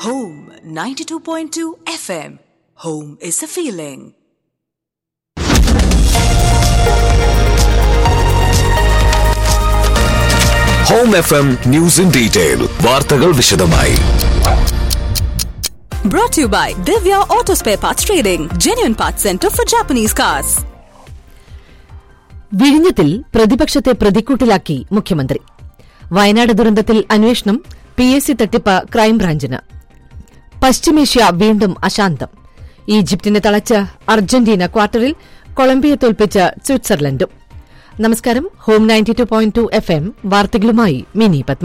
Home 92.2 FM. Home is a feeling. Home F M news in detail വാർത്തകൾ വിശദമായി Brought to you by Divya Auto Spare Parts Trading, genuine parts center for Japanese cars. വിഴിഞ്ഞത്തിൽ പ്രതിപക്ഷത്തെ പ്രതിക്കൂട്ടിലാക്കി മുഖ്യമന്ത്രി വയനാട് ദുരന്തത്തിൽ അന്വേഷണം P S C തട്ടിപ്പ് ക്രൈംബ്രാഞ്ചിന് പശ്ചിമേഷ്യ വീണ്ടും അശാന്തം ഈജിപ്തിനെ തളച്ച് Argentina ക്വാർട്ടറിൽ കൊളംബിയ തോൽപ്പിച്ച് സ്വിറ്റ്സർലൻഡും നമസ്കാരം home ninety two point two F M വാർത്തകളുമായി മിനി പത്മ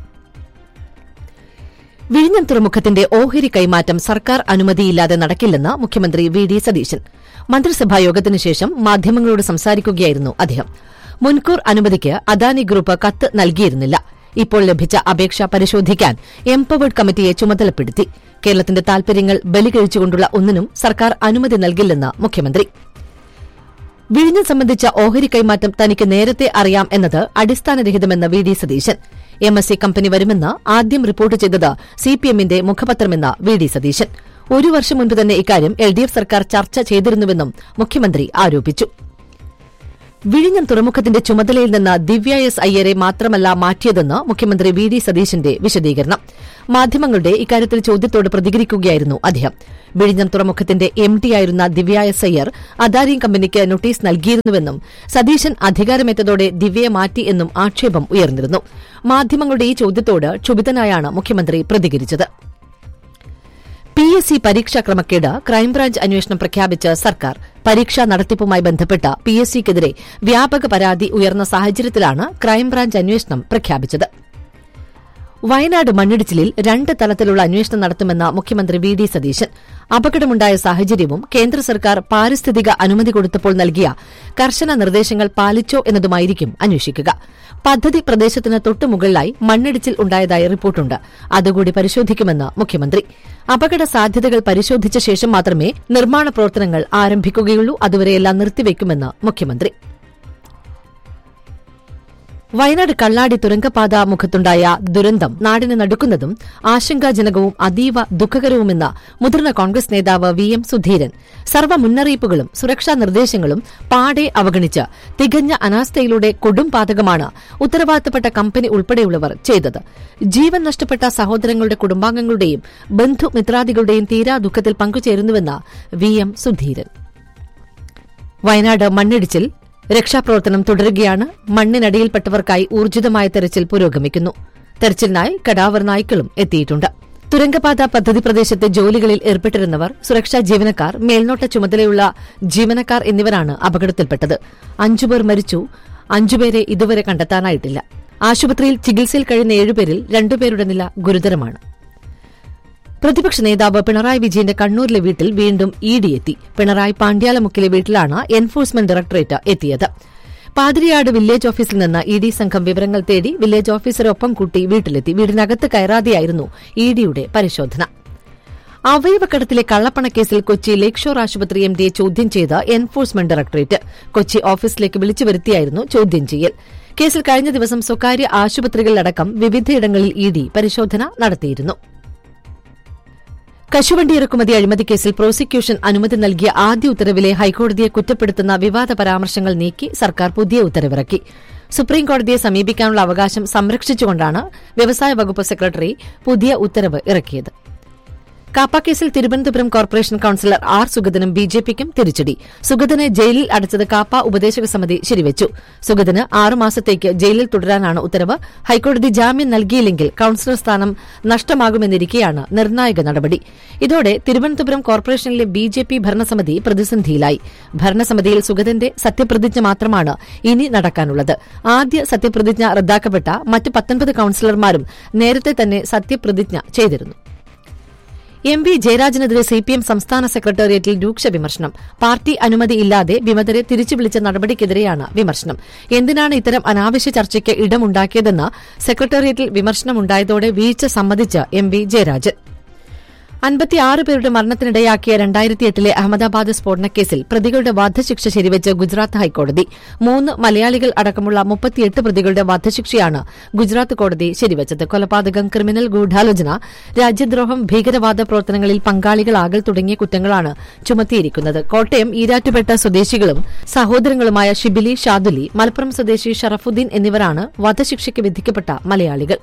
വിഴിഞ്ഞം തുറമുഖത്തിന്റെ ഓഹരി കൈമാറ്റം സർക്കാർ അനുമതിയില്ലാതെ നടക്കില്ലെന്ന് മുഖ്യമന്ത്രി വി ഡി സതീശൻ മന്ത്രിസഭാ യോഗത്തിനു ശേഷം മാധ്യമങ്ങളോട് സംസാരിക്കുകയായിരുന്നു അദ്ദേഹം മുൻകൂർ അനുമതിക്ക് അദാനി ഗ്രൂപ്പ് കത്ത് നൽകിയിരുന്നില്ല ഇപ്പോൾ ലഭിച്ച അപേക്ഷ പരിശോധിക്കാൻ എംപവേർഡ് കമ്മിറ്റിയെ ചുമതലപ്പെടുത്തി കേരളത്തിന്റെ താൽപര്യങ്ങൾ ബലികഴിച്ചുകൊണ്ടുള്ള ഒന്നിനും സർക്കാർ അനുമതി നൽകില്ലെന്ന് മുഖ്യമന്ത്രി വിഴിഞ്ഞം സംബന്ധിച്ച ഓഹരി കൈമാറ്റം തനിക്ക് നേരത്തെ അറിയാം എന്നത് അടിസ്ഥാനരഹിതമെന്ന് V D Satheesan M S C company വരുമെന്ന് ആദ്യം റിപ്പോർട്ട് ചെയ്തത് സിപിഎമ്മിന്റെ മുഖപത്രമെന്ന് വി ഡി സതീശൻ ഒരു വർഷം മുൻപ് തന്നെ ഇക്കാര്യം എൽ ഡി എഫ് സർക്കാർ ചർച്ച ചെയ്തിരുന്നുവെന്നും മുഖ്യമന്ത്രി ആരോപിച്ചു വിഴിഞ്ഞം തുറമുഖത്തിന്റെ ചുമതലയിൽ നിന്ന് ദിവ്യ എസ് അയ്യരെ മാത്രമല്ല മാറ്റിയതെന്ന് മുഖ്യമന്ത്രി വി ഡി സതീശന്റെ വിശദീകരണം മാധ്യമങ്ങളുടെ ഇക്കാര്യത്തിൽ ചോദ്യത്തോട് പ്രതികരിക്കുകയായിരുന്നു അദ്ദേഹം വിഴിഞ്ഞം തുറമുഖത്തിന്റെ എം ഡിയായിരുന്ന ദിവ്യ എസ് അയ്യർ അദാരി കമ്പനിക്ക് നോട്ടീസ് നൽകിയിരുന്നുവെന്നും സതീശൻ അധികാരമേറ്റതോടെ ദിവ്യയെ മാറ്റി എന്നും ആക്ഷേപം ഉയർന്നിരുന്നു മാധ്യമങ്ങളുടെ ഈ ചോദ്യത്തോട് ക്ഷുഭിതനായാണ് മുഖ്യമന്ത്രി പ്രതികരിച്ചത് പി എസ് സി പരീക്ഷാ ക്രമക്കേട് ക്രൈംബ്രാഞ്ച് അന്വേഷണം പ്രഖ്യാപിച്ച് സർക്കാർ പരീക്ഷാ നടത്തിപ്പുമായി ബന്ധപ്പെട്ട പി എസ് സിക്കെതിരെ വ്യാപക പരാതി ഉയർന്ന സാഹചര്യത്തിലാണ് ക്രൈംബ്രാഞ്ച് അന്വേഷണം പ്രഖ്യാപിച്ചത് വയനാട് മണ്ണിടിച്ചിലിൽ രണ്ട് തലത്തിലുള്ള അന്വേഷണം നടത്തുമെന്ന് മുഖ്യമന്ത്രി വി ഡി സതീശൻ അപകടമുണ്ടായ സാഹചര്യവും കേന്ദ്ര സർക്കാർ പാരിസ്ഥിതിക അനുമതി കൊടുത്തപ്പോൾ നൽകിയ കർശന നിർദ്ദേശങ്ങൾ പാലിച്ചോ എന്നതുമായിരിക്കും അന്വേഷിക്കുക പദ്ധതി പ്രദേശത്തിന് തൊട്ടുമുകളിലായി മണ്ണിടിച്ചിൽ ഉണ്ടായതായി റിപ്പോർട്ടുണ്ട് അതുകൂടി പരിശോധിക്കുമെന്ന് മുഖ്യമന്ത്രി അപകട സാധ്യതകൾ പരിശോധിച്ച ശേഷം മാത്രമേ നിർമ്മാണ പ്രവർത്തനങ്ങൾ ആരംഭിക്കുകയുള്ളൂ അതുവരെയെല്ലാം നിർത്തിവെക്കുമെന്ന് മുഖ്യമന്ത്രി വയനാട് കള്ളാടി തുരങ്കപാത മുഖത്തുണ്ടായ ദുരന്തം നാടിന് നടുക്കുന്നതും ആശങ്കാജനകവും അതീവ ദുഃഖകരവുമെന്ന് മുതിർന്ന കോൺഗ്രസ് നേതാവ് വി എം സുധീരൻ സർവ്വ മുന്നറിയിപ്പുകളും സുരക്ഷാ നിർദ്ദേശങ്ങളും പാടെ അവഗണിച്ച് തികഞ്ഞ അനാസ്ഥയിലൂടെ കൊടും പാതകമാണ് ഉത്തരവാദിത്തപ്പെട്ട കമ്പനി ഉൾപ്പെടെയുള്ളവർ ചെയ്തത് ജീവൻ നഷ്ടപ്പെട്ട സഹോദരങ്ങളുടെ കുടുംബാംഗങ്ങളുടെയും ബന്ധുമിത്രാദികളുടെയും തീരാ ദുഃഖത്തിൽ പങ്കുചേരുന്നുവെന്ന് വി എം സുധീരൻ വയനാട് മണ്ണിടിച്ചിൽ രക്ഷാപ്രവർത്തനം തുടരുകയാണ് മണ്ണിനടിയിൽപ്പെട്ടവർക്കായി ഊർജിതമായ തെരച്ചിൽ പുരോഗമിക്കുന്നു തെരച്ചിലിനായി കടാവർ നായ്ക്കളും എത്തിയിട്ടുണ്ട് തുരങ്കപാത പദ്ധതി പ്രദേശത്തെ ജോലികളിൽ ഏർപ്പെട്ടിരുന്നവർ സുരക്ഷാ ജീവനക്കാർ മേൽനോട്ട ചുമതലയുള്ള ജീവനക്കാർ എന്നിവരാണ് അപകടത്തിൽപ്പെട്ടത് അഞ്ചുപേർ മരിച്ചു അഞ്ചുപേരെ ഇതുവരെ കണ്ടെത്താനായിട്ടില്ല ആശുപത്രിയിൽ ചികിത്സയിൽ കഴിയുന്ന ഏഴുപേരിൽ രണ്ടുപേരുടെ നില ഗുരുതരമാണ് പ്രതിപക്ഷ നേതാവ് പിണറായി വിജയന്റെ കണ്ണൂരിലെ വീട്ടിൽ വീണ്ടും ഇ ഡി എത്തി പിണറായി പാണ്ഡ്യാലമുക്കിലെ വീട്ടിലാണ് എൻഫോഴ്സ്മെന്റ് ഡയറക്ടറേറ്റ് എത്തിയത് പാതിരിയാട് വില്ലേജ് ഓഫീസിൽ നിന്ന് ഇ ഡി സംഘം വിവരങ്ങൾ തേടി വില്ലേജ് ഓഫീസറെ ഒപ്പം കൂട്ടി വീട്ടിലെത്തി വീടിനകത്ത് കയറാതെയായിരുന്നു ഇ ഡിയുടെ പരിശോധന അവയവക്കടത്തിലെ കള്ളപ്പണക്കേസിൽ കൊച്ചി ലേക്ക് ഷോർ ആശുപത്രി എം ഡിയെ ചോദ്യം ചെയ്ത് എൻഫോഴ്സ്മെന്റ് ഡയറക്ടറേറ്റ് കൊച്ചി ഓഫീസിലേക്ക് വിളിച്ചു വരുത്തിയായിരുന്നു ചോദ്യം ചെയ്യൽ കേസിൽ കഴിഞ്ഞ ദിവസം സ്വകാര്യ ആശുപത്രികളിലടക്കം വിവിധയിടങ്ങളിൽ ഇ ഡി പരിശോധന നടത്തിയിരുന്നു കശുവണ്ടി ഇറക്കുമതി അഴിമതി കേസിൽ പ്രോസിക്യൂഷൻ അനുമതി നൽകിയ ആദ്യ ഉത്തരവിലെ ഹൈക്കോടതിയെ കുറ്റപ്പെടുത്തുന്ന വിവാദ പരാമർശങ്ങൾ നീക്കി സർക്കാർ പുതിയ ഉത്തരവിറക്കി സുപ്രീംകോടതിയെ സമീപിക്കാനുള്ള അവകാശം സംരക്ഷിച്ചുകൊണ്ടാണ് വ്യവസായ വകുപ്പ് സെക്രട്ടറി പുതിയ ഉത്തരവ് ഇറക്കിയത് കാപ്പ കേസിൽ തിരുവനന്തപുരം കോർപ്പറേഷൻ കൌൺസിലർ ആർ സുഗതനും ബി ജെ പിക്കും തിരിച്ചടി സുഗതനെ ജയിലിൽ അടച്ചത് കാപ്പ ഉപദേശക സമിതി ശരിവച്ചു സുഗതന് ആറുമാസത്തേക്ക് ജയിലിൽ തുടരാനാണ് ഉത്തരവ് ഹൈക്കോടതി ജാമ്യം നൽകിയില്ലെങ്കിൽ കൌൺസിലർ സ്ഥാനം നഷ്ടമാകുമെന്നിരിക്കെയാണ് നിർണായക നടപടി ഇതോടെ തിരുവനന്തപുരം കോർപ്പറേഷനിലെ ബി ജെ പി ഭരണസമിതി പ്രതിസന്ധിയിലായി ഭരണസമിതിയിൽ സുഗതന്റെ സത്യപ്രതിജ്ഞ മാത്രമാണ് ഇനി നടക്കാനുള്ളത് ആദ്യ സത്യപ്രതിജ്ഞ റദ്ദാക്കപ്പെട്ട മറ്റ് പത്തൊൻപത് കൌൺസിലർമാരും നേരത്തെ തന്നെ സത്യപ്രതിജ്ഞ ചെയ്തിരുന്നു എം വി ജയരാജനെതിരെ സിപിഎം സംസ്ഥാന സെക്രട്ടേറിയറ്റിൽ രൂക്ഷ വിമർശനം പാർട്ടി അനുമതിയില്ലാതെ വിമതരെ തിരിച്ചു വിളിച്ച നടപടിക്കെതിരെയാണ് വിമർശനം എന്തിനാണ് ഇത്തരം അനാവശ്യ ചർച്ചയ്ക്ക് ഇടമുണ്ടാക്കിയതെന്ന് സെക്രട്ടേറിയറ്റിൽ വിമർശനമുണ്ടായതോടെ വീഴ്ച സമ്മതിച്ച് എം വി ജയരാജൻ അൻപത്തിയാറ് പേരുടെ മരണത്തിനിടയാക്കിയ രണ്ടായിരത്തി എട്ടിലെ അഹമ്മദാബാദ് സ്ഫോടനക്കേസിൽ പ്രതികളുടെ വധശിക്ഷ ശരിവെച്ച് ഗുജറാത്ത് ഹൈക്കോടതി മൂന്ന് മലയാളികൾ അടക്കമുള്ള മുപ്പത്തിയെട്ട് പ്രതികളുടെ വധശിക്ഷയാണ് ഗുജറാത്ത് കോടതി ശരിവച്ചത് കൊലപാതകം ക്രിമിനൽ ഗൂഢാലോചന രാജ്യദ്രോഹം ഭീകരവാദ പ്രവർത്തനങ്ങളിൽ പങ്കാളികളാകൽ തുടങ്ങിയ കുറ്റങ്ങളാണ് ചുമത്തിയിരിക്കുന്നത് കോട്ടയം ഈരാറ്റുപേട്ട സ്വദേശികളും സഹോദരങ്ങളുമായ ഷിബിലി ഷാദുലി മലപ്പുറം സ്വദേശി ഷറഫുദ്ദീൻ എന്നിവരാണ് വധശിക്ഷയ്ക്ക് വിധിക്കപ്പെട്ട മലയാളികൾ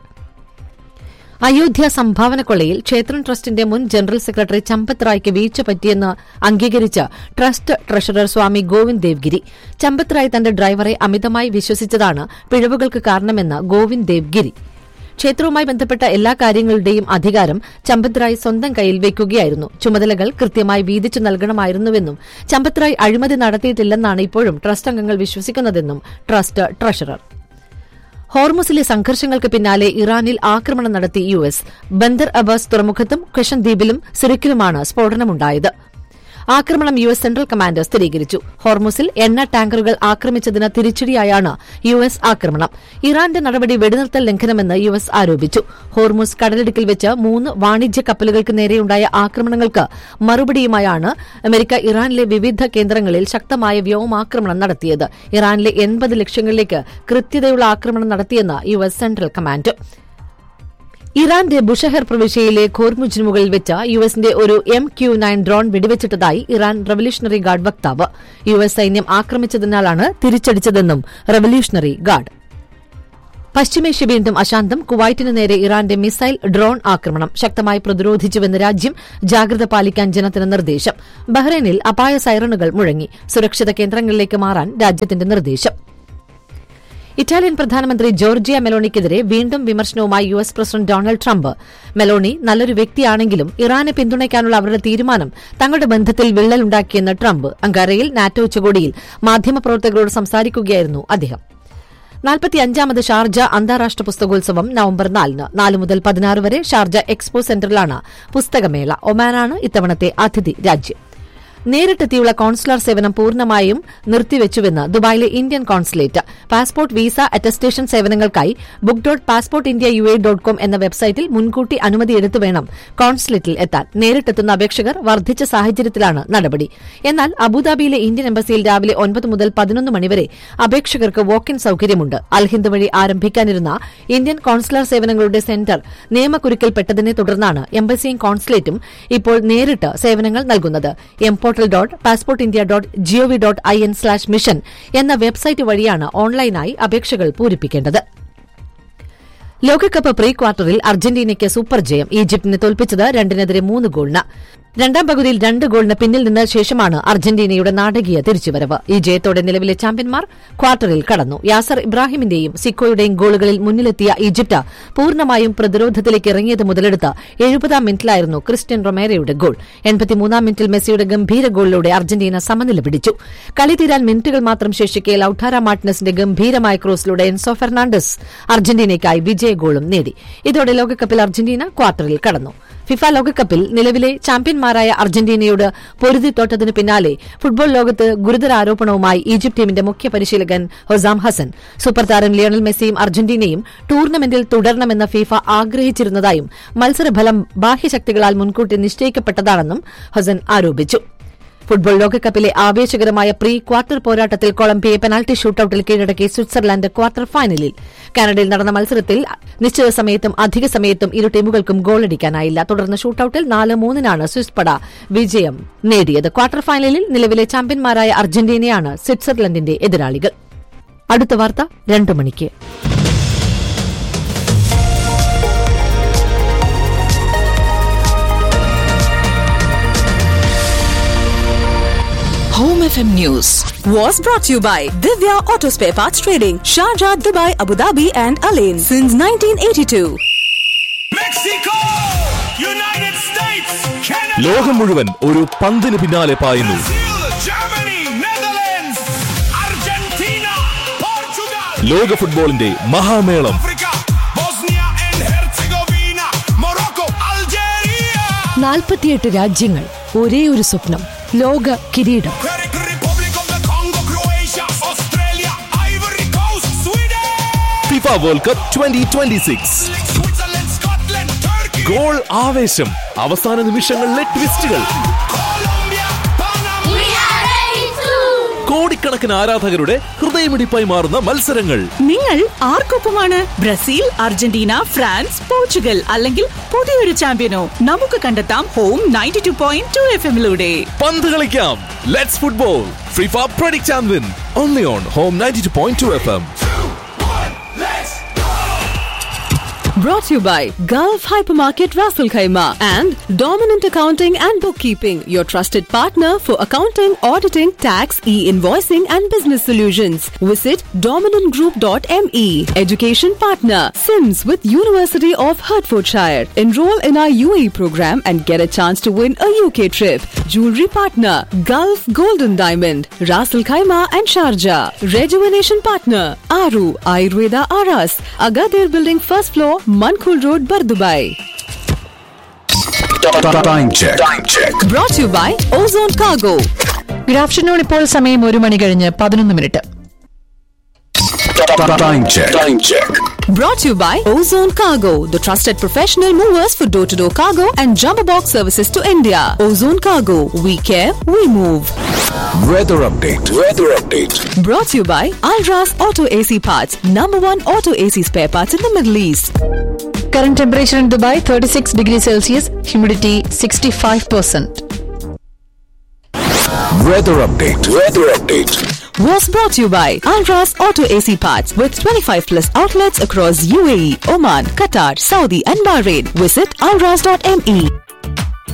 അയോധ്യ സംഭാവന കൊള്ളയിൽ ക്ഷേത്രം ട്രസ്റ്റിന്റെ മുൻ ജനറൽ സെക്രട്ടറി ചമ്പത് റായ്ക്ക് വീഴ്ച പറ്റിയെന്ന് അംഗീകരിച്ച ട്രസ്റ്റ് ട്രഷറർ സ്വാമി ഗോവിന്ദ് ദേവ്ഗിരി ചമ്പത് റായ് തന്റെ ഡ്രൈവറെ അമിതമായി വിശ്വസിച്ചതാണ് പിഴവുകൾക്ക് കാരണമെന്ന് ഗോവിന്ദ് ദേവ്ഗിരി ക്ഷേത്രവുമായി ബന്ധപ്പെട്ട എല്ലാ കാര്യങ്ങളുടെയും അധികാരം ചമ്പത് റായ് സ്വന്തം കയ്യിൽ വയ്ക്കുകയായിരുന്നു ചുമതലകൾ കൃത്യമായി വീതിച്ചു നൽകണമായിരുന്നുവെന്നും ചമ്പത് റായ് അഴിമതി നടത്തിയിട്ടില്ലെന്നാണ് ഇപ്പോഴും ട്രസ്റ്റ് അംഗങ്ങൾ വിശ്വസിക്കുന്നതെന്നും ട്രസ്റ്റ് ട്രഷറർ ഹോർമുസിലെ സംഘർഷങ്ങൾക്ക് പിന്നാലെ ഇറാനിൽ ആക്രമണം നടത്തി യു എസ് ബന്ദർ അബാസ് തുറമുഖത്തും ക്വഷൻ ദ്വീപിലും സിറിക്കിലുമാണ് സ്ഫോടനമുണ്ടായത് ആക്രമണം യു എസ് സെൻട്രൽ കമാൻഡർ സ്ഥിരീകരിച്ചു ഹോർമുസിൽ എണ്ണ ടാങ്കറുകൾ ആക്രമിച്ചതിന് തിരിച്ചടിയായാണ് യു എസ് ആക്രമണം ഇറാന്റെ നടപടി വെടിനിർത്തൽ ലംഘനമെന്ന് യു എസ് ആരോപിച്ചു ഹോർമുസ് കടലിടുക്കിൽ വെച്ച് മൂന്ന് വാണിജ്യ കപ്പലുകൾക്ക് നേരെയുണ്ടായ ആക്രമണങ്ങൾക്ക് മറുപടിയുമായാണ് അമേരിക്ക ഇറാനിലെ വിവിധ കേന്ദ്രങ്ങളിൽ ശക്തമായ വ്യോമാക്രമണം നടത്തിയത് ഇറാനിലെ എൺപത് ലക്ഷ്യങ്ങളിലേക്ക് കൃത്യതയുള്ള ആക്രമണം നടത്തിയെന്ന് യു എസ് സെൻട്രൽ കമാൻഡ് ഇറാന്റെ ബുഷഹർ പ്രവിശ്യയിലെ ഖോർമുജിന് മുകളിൽ വെച്ച് യു എസിന്റെ ഒരു എം ക്യു നയൻ ഡ്രോൺ വെടിവെച്ചിട്ടതായി ഇറാൻ റവല്യൂഷണറി ഗാർഡ് വക്താവ് യു എസ് സൈന്യം ആക്രമിച്ചതിനാലാണ് തിരിച്ചടിച്ചതെന്നും റവല്യൂഷണറി ഗാർഡ് പശ്ചിമേഷ്യ വീണ്ടും അശാന്തം കുവൈറ്റിന് നേരെ ഇറാന്റെ മിസൈൽ ഡ്രോൺ ആക്രമണം ശക്തമായി പ്രതിരോധിച്ചുവെന്ന് രാജ്യം ജാഗ്രത പാലിക്കാൻ ജനത്തിന് നിർദ്ദേശം ബഹ്റൈനിൽ അപായ സൈറണുകൾ മുഴങ്ങി സുരക്ഷിത കേന്ദ്രങ്ങളിലേക്ക് മാറാൻ രാജ്യത്തിന്റെ നിർദ്ദേശം ഇറ്റാലിയൻ പ്രധാനമന്ത്രി ജോർജിയ മെലോണിക്കെതിരെ വീണ്ടും വിമർശനവുമായി U S president Donald Trump Meloni നല്ലൊരു വ്യക്തിയാണെങ്കിലും ഇറാനെ പിന്തുണയ്ക്കാനുള്ള അവരുടെ തീരുമാനം തങ്ങളുടെ ബന്ധത്തിൽ വിള്ളലുണ്ടാക്കിയെന്ന് ട്രംപ് അങ്കാരയിൽ നാറ്റോ ഉച്ചകോടിയിൽ മാധ്യമപ്രവർത്തകരോട് സംസാരിക്കുകയായിരുന്നു അദ്ദേഹം നാൽപ്പത്തിയഞ്ചാമത് ഷാർജ അന്താരാഷ്ട്ര പുസ്തകോത്സവം നവംബർ നാലിന് നാല് മുതൽ പതിനാറ് വരെ ഷാർജ എക്സ്പോ സെന്ററിലാണ് പുസ്തകമേള ഒമാനാണ് ഇത്തവണത്തെ അതിഥി രാജ്യം നേരിട്ടെത്തിയുള്ള കോൺസുലർ സേവനം പൂർണ്ണമായും നിർത്തിവെച്ചുവെന്ന് ദുബായിലെ Indian consulate passport visa attestation സേവനങ്ങൾക്കായി book dot passport India U A dot com എന്ന വെബ്സൈറ്റിൽ മുൻകൂട്ടി അനുമതിയെടുത്ത് വേണം കോൺസുലേറ്റിൽ എത്താൻ നേരിട്ടെത്തുന്ന അപേക്ഷകർ വർദ്ധിച്ച സാഹചര്യത്തിലാണ് നടപടി എന്നാൽ അബുദാബിയിലെ ഇന്ത്യൻ എംബസിയിൽ രാവിലെ ഒൻപത് മുതൽ പതിനൊന്ന് മണിവരെ അപേക്ഷകർക്ക് വോക്ക് ഇൻ സൌകര്യമുണ്ട് അൽഹിന്ദ് വഴി ആരംഭിക്കാനിരുന്ന ഇന്ത്യൻ കോൺസുലർ സേവനങ്ങളുടെ സെന്റർ നിയമക്കുരുക്കിൽപ്പെട്ടതിനെ തുടർന്നാണ് എംബസിയും കോൺസുലേറ്റും ഇപ്പോൾ നേരിട്ട് സേവനങ്ങൾ നൽകുന്നത് M portal dot passport India dot GOV dot I N slash mission എന്ന വെബ്സൈറ്റ് വഴിയാണ് ഓൺലൈനായി അപേക്ഷകൾ പൂരിപ്പിക്കേണ്ടത് ലോകകപ്പ് പ്രീ ക്വാർട്ടറിൽ അർജന്റീനയ്ക്ക് സൂപ്പർ ജയം ഈജിപ്തിനെ തോൽപ്പിച്ചത് രണ്ടിനെതിരെ മൂന്ന് ഗോളിന് രണ്ടാം പകുതിയിൽ രണ്ട് ഗോളിന് പിന്നിൽ നിന്ന ശേഷമാണ് അർജന്റീനയുടെ നാടകീയ തിരിച്ചുവരവ് ഈ ജയത്തോടെ നിലവിലെ ചാമ്പ്യന്മാർ ക്വാർട്ടറിൽ കടന്നു യാസർ ഇബ്രാഹിമിന്റെയും സിക്കോയുടെയും ഗോളുകളിൽ മുന്നിലെത്തിയ ഈജിപ്ത് പൂർണ്ണമായും പ്രതിരോധത്തിലേക്ക് ഇറങ്ങിയത് മുതലെടുത്ത് എഴുപതാം മിനിറ്റിലായിരുന്നു ക്രിസ്ത്യൻ റൊമേരയുടെ ഗോൾ എൺപത്തിമൂന്നാം മിനിറ്റിൽ മെസ്സിയുടെ ഗംഭീര ഗോളിലൂടെ അർജന്റീന സമനില പിടിച്ചു കളി തീരാൻ മിനിറ്റുകൾ മാത്രം ശേഷിക്കെ ലൌട്ടാര മാർട്ടിനസിന്റെ ഗംഭീരമായ ക്രോസിലൂടെ എൻസോ ഫെർണാണ്ടസ് അർജന്റീനയ്ക്കായി വിജയ ഗോളും നേടി ഇതോടെ ലോകകപ്പിൽ അർജന്റീന ക്വാർട്ടറിൽ കടന്നു ഫിഫ ലോകകപ്പിൽ നിലവിലെ ചാമ്പ്യന്മാരായ അർജന്റീനയോട് പൊരുതിത്തോട്ടതിന് പിന്നാലെ ഫുട്ബോൾ ലോകത്ത് ഗുരുതര ആരോപണവുമായി ഈജിപ്ത് ടീമിന്റെ മുഖ്യ പരിശീലകൻ ഹൊസാം ഹസൻ സൂപ്പർ താരം ലിയണൽ മെസ്സിയും അർജന്റീനയും ടൂർണമെന്റിൽ തുടരണമെന്ന് ഫിഫ ആഗ്രഹിച്ചിരുന്നതായും മത്സരഫലം ബാഹ്യശക്തികളാൽ മുൻകൂട്ടി നിശ്ചയിക്കപ്പെട്ടതാണെന്നും ഹസൻ ആരോപിച്ചു ഫുട്ബോൾ ലോകകപ്പിലെ ആവേശകരമായ പ്രീ ക്വാർട്ടർ പോരാട്ടത്തിൽ കൊളംബിയയെ പെനാൽറ്റി ഷൂട്ടൌട്ടിൽ കീഴടക്കി സ്വിറ്റ്സർലാൻഡ് ക്വാർട്ടർ ഫൈനലിൽ കാനഡയിൽ നടന്ന മത്സരത്തിൽ നിശ്ചിത സമയത്തും അധിക സമയത്തും ഇരു ടീമുകൾക്കും ഗോളടിക്കാനായില്ല തുടർന്ന് ഷൂട്ടൌട്ടിൽ നാല് മൂന്നിനാണ് സ്വിസ് പട വിജയം നേടിയത് ക്വാർട്ടർ ഫൈനലിൽ നിലവിലെ ചാമ്പ്യന്മാരായ അർജന്റീനയാണ് സ്വിറ്റ്സർലൻഡിന്റെ എതിരാളികൾ അടുത്ത വാർത്ത രണ്ടു മണിക്ക് Home FM News was brought to you by Divya Auto Spare Parts Trading, Sharjah, Dubai, Abu Dhabi, and Alain since 1982. Mexico United States Canada ലോകം മുഴുവൻ ഒരു പന്തിന് പിന്നാലെ പായുന്നു Brazil Germany Netherlands Argentina Portugal ലോക ഫുട്ബോളിന്റെ മഹാമേളം Africa Bosnia and Herzegovina Morocco Algeria നാൽപ്പത്തിയെട്ട് രാജ്യങ്ങൾ ഒരേ ഒരു സ്വപ്നം ലോക കിരീടം Republic of the Congo Croatia Australia Ivory Coast Sweden FIFA World Cup twenty twenty six Switzerland Scotland Turkey goal ആവേശം അവസാന നിമിഷങ്ങളിലെ ട്വിസ്റ്റുകൾ Colombia, Panama. We are ready to. കോടിക്കണക്കിന് ആരാധകരുടെ ഹൃദയമിടിപ്പായി മാറുന്ന മത്സരങ്ങൾ നിങ്ങൾ ആർക്കൊപ്പമാണ് ബ്രസീൽ അർജന്റീന ഫ്രാൻസ് പോർച്ചുഗൽ അല്ലെങ്കിൽ പുതിയൊരു ചാമ്പ്യനോ നമുക്ക് കണ്ടെത്താം home ninety two point two F എമ്മിലൂടെ പന്ത് കളിക്കാം let's football FIFA predict and win only on home ninety two point two F M Brought to you by Gulf Hypermarket Raffle Khaima and Dominant Accounting and Bookkeeping, your trusted partner for accounting, auditing, tax, e-invoicing and business solutions. Visit dominantgroup.me. Education partner, Sims with University of Hertfordshire. Enroll in our UAE program and get a chance to win a UK trip. Jewelry partner, Gulf Golden Diamond, Raffle Khaima and Sharjah. Rejuvenation partner, Aru Ayurveda Aras, Agadir Building first floor, Mankul Road, Bardubai. Time check time check Brought to you by Ozone Cargo. Good afternoon ഇപ്പോൾ സമയം ഒരു മണി കഴിഞ്ഞ് പതിനൊന്ന് minute time check time check Brought to you by Ozone Cargo, the trusted professional movers for door to door cargo and jumbo box services to India. Ozone Cargo, we care, we move. Weather update weather update Brought to you by Alras Auto AC Parts, number one auto AC spare parts in the Middle East. Current temperature in Dubai thirty six degree Celsius humidity sixty five percent weather update weather update Was brought to you by Alras Auto AC Parts with 25 plus outlets across UAE, Oman, Qatar, Saudi, and Bahrain. Visit alras.me.